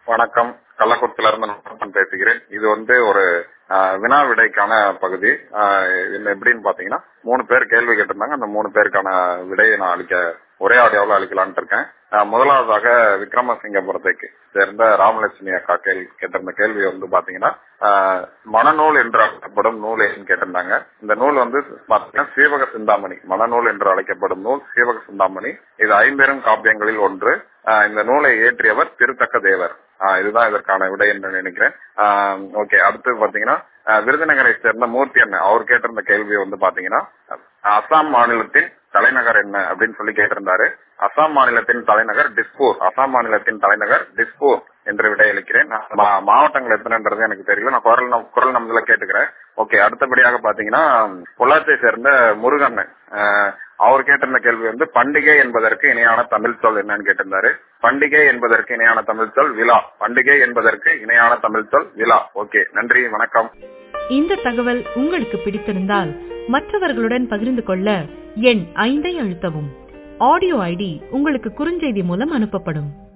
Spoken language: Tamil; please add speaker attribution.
Speaker 1: வணக்கம் கள்ளக்குறிச்சில இருந்து நான் பேசுகிறேன் இது வந்து ஒரு ஆஹ், வினா விடைக்கான பகுதி ஆஹ், இது எப்படின்னு பாத்தீங்கன்னா மூணு பேர் கேள்வி கேட்டிருந்தாங்க அந்த மூணு பேருக்கான விடையை நான் அளிக்க ஒரே ஆடியோவில் அளிக்கலான்ட்டு இருக்கேன் ஆஹ், முதலாவதாக விக்ரமசிங்கபுரத்தைக்கு சேர்ந்த ராமலட்சுமி அக்கா கேள்வி கேட்டிருந்த கேள்வி வந்து பாத்தீங்கன்னா ஆஹ், மனநூல் என்று அழைக்கப்படும் நூல் ஏன்னு கேட்டிருந்தாங்க இந்த நூல் வந்து பாத்தீங்கன்னா சீவக சிந்தாமணி மனநூல் என்று அழைக்கப்படும் நூல் சீவக சிந்தாமணி இது ஐம்பெரும் காப்பியங்களில் ஒன்று ஆஹ், இந்த நூலை இயற்றியவர் திருத்தக்க தேவர் ஆஹ், இதுதான் இதற்கான விடை என்று நினைக்கிறேன் ஓகே அடுத்து பாத்தீங்கன்னா ஆஹ், விருதுநகரை சேர்ந்த மூர்த்தி அண்ணன் அவர் கேட்டிருந்த கேள்வி வந்து பாத்தீங்கன்னா அசாம் மாநிலத்தின் தலைநகர் என்ன அப்படின்னு சொல்லி கேட்டிருந்தாரு அசாம் மாநிலத்தின் தலைநகர் டிஸ்பூர் அசாம் மாநிலத்தின் தலைநகர் டிஸ்பூர் என்று விடையளிக்கிறேன் நான் மா- மாவட்டங்கள் எத்தனைன்றது எனக்கு தெரியல நான் குரல் நம்- குரல் நம்பல கேட்டுக்கிறேன் ஓகே அடுத்தபடியாக பாத்தீங்கன்னா பொள்ளாச்சியை சேர்ந்த முருகன் ஆஹ், அவர் கேட்டிருந்த கேள்வி வந்து பண்டிகை என்பதற்கு இணையான தமிழ் சொல் என்னன்னு கேட்டிருந்தாரு பண்டிகை என்பதற்கு இணையான தமிழ் சொல் விழா பண்டிகை என்பதற்கு இணையான தமிழ் சொல் விழா ஓகே நன்றி வணக்கம்
Speaker 2: இந்த தகவல் உங்களுக்கு பிடித்திருந்தால் மற்றவர்களுடன் பகிர்ந்து கொள்ள எண் ஐந்தை அழுத்தவும் ஆடியோ ஐடி உங்களுக்கு குறுஞ்செய்தி மூலம் அனுப்பப்படும்